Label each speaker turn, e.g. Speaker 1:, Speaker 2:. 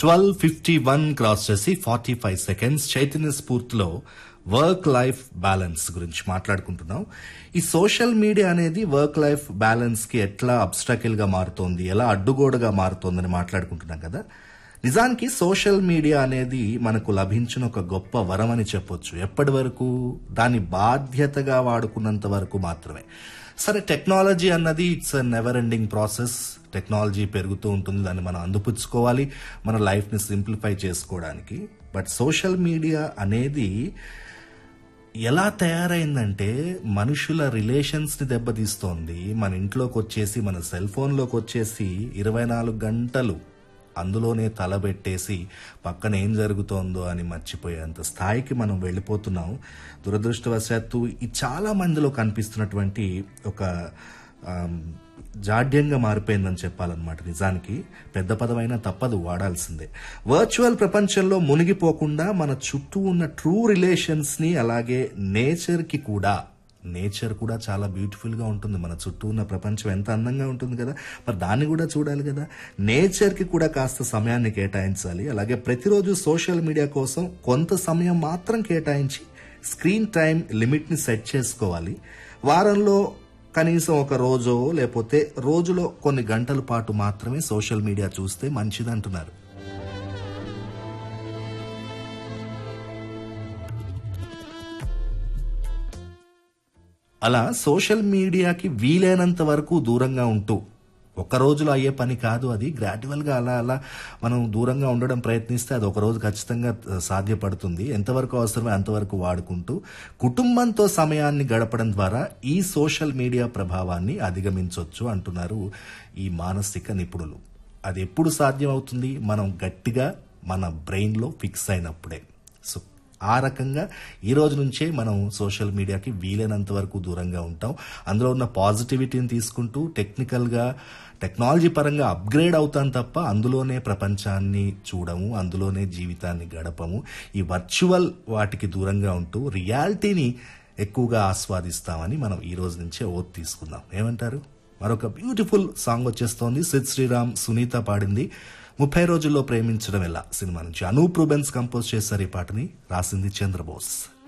Speaker 1: twelve fifty one cross చేసి forty five seconds చైతన్య స్ఫూర్తిలో వర్క్ లైఫ్ బ్యాలెన్స్ గురించి మాట్లాడుకుంటున్నాం ఈ సోషల్ మీడియా అనేది వర్క్ లైఫ్ బ్యాలెన్స్ కి ఎట్లా అబ్స్ట్రకిల్ గా మారుతోంది ఎలా అడ్డుగోడగా మారుతోందని మాట్లాడుకుంటున్నాం కదా నిజానికి సోషల్ మీడియా అనేది మనకు లభించిన ఒక గొప్ప వరం అని చెప్పొచ్చు ఎప్పటి వరకు దాని బాధ్యతగా వాడుకున్నంత వరకు మాత్రమే సరే టెక్నాలజీ అన్నది it's never ending process technology పెరుగుతూ ఉంటుంది దాన్ని మనం అందిపుచ్చుకోవాలి మన లైఫ్ని సింప్లిఫై చేసుకోవడానికి బట్ సోషల్ మీడియా అనేది ఎలా తయారైందంటే మనుషుల రిలేషన్స్ ని దెబ్బతీస్తోంది మన ఇంట్లోకి వచ్చేసి మన సెల్ ఫోన్లోకి వచ్చేసి ఇరవై నాలుగు గంటలు అందులోనే తలబెట్టేసి పక్కన ఏం జరుగుతోందో అని మర్చిపోయేంత స్థాయికి మనం వెళ్ళిపోతున్నాం దురదృష్టవశాత్తు ఈ చాలా మందిలో కనిపిస్తున్నటువంటి ఒక ఆమ్, జాడ్యంగా మారిపోయిందని చెప్పాలన్నమాట నిజానికి పెద్ద పదమైనా తప్పదు వాడాల్సిందే వర్చువల్ ప్రపంచంలో మునిగిపోకుండా మన చుట్టూ ఉన్న ట్రూ రిలేషన్స్ ని అలాగే నేచర్ కి కూడా నేచర్ కూడా చాలా బ్యూటిఫుల్ గా ఉంటుంది మన చుట్టూ ఉన్న ప్రపంచం ఎంత అందంగా ఉంటుంది కదా మరి దాన్ని కూడా చూడాలి కదా నేచర్ కి కూడా కాస్త సమయాన్ని కేటాయించాలి అలాగే ప్రతిరోజు సోషల్ మీడియా కోసం కొంత సమయం మాత్రం కేటాయించి స్క్రీన్ టైం లిమిట్ ని సెట్ చేసుకోవాలి వారంలో కనీసం ఒక రోజో లేకపోతే రోజులో కొన్ని గంటల పాటు మాత్రమే సోషల్ మీడియా చూస్తే మంచిదంటున్నారు అలా సోషల్ మీడియాకి వీలైనంత వరకు దూరంగా ఉంటూ ఒక రోజులో అయ్యే పని కాదు అది గ్రాడ్యువల్ గా అలా అలా మనం దూరంగా ఉండడం ప్రయత్నిస్తే అది ఒక రోజు ఖచ్చితంగా ఆ, సాధ్యపడుతుంది ఎంతవరకు అవసరమే అంతవరకు వాడుకుంటూ కుటుంబంతో సమయాన్ని గడపడం ద్వారా ఈ సోషల్ మీడియా ప్రభావాన్ని అధిగమించవచ్చు అంటున్నారు ఈ మానసిక నిపుణులు అది ఎప్పుడు సాధ్యమవుతుంది మనం గట్టిగా మన బ్రెయిన్ లో ఫిక్స్ అయినప్పుడే సో ఆ రకంగా ఈ రోజు నుంచే మనం సోషల్ మీడియాకి వీలైనంత వరకు దూరంగా ఉంటాం అందులో ఉన్న పాజిటివిటీని తీసుకుంటూ టెక్నికల్ గా టెక్నాలజీ పరంగా అప్గ్రేడ్ అవుతాం తప్ప అందులోనే ప్రపంచాన్ని చూడము అందులోనే జీవితాన్ని గడపము ఈ వర్చువల్ వాటికి దూరంగా ఉంటూ రియాలిటీని ఎక్కువగా ఆస్వాదిస్తామని మనం ఈ రోజు నుంచే ఓత్ తీసుకుందాం ఏమంటారు మరొక బ్యూటిఫుల్ సాంగ్ వచ్చేస్తోంది సిద్ శ్రీరామ్ సునీత పాడింది ముప్పై రోజుల్లో ప్రేమించడం ఎలా సినిమా నుంచి అనూప్ రూబెన్స్ కంపోజ్ చేశారు ఈ పాటని రాసింది చంద్రబోస్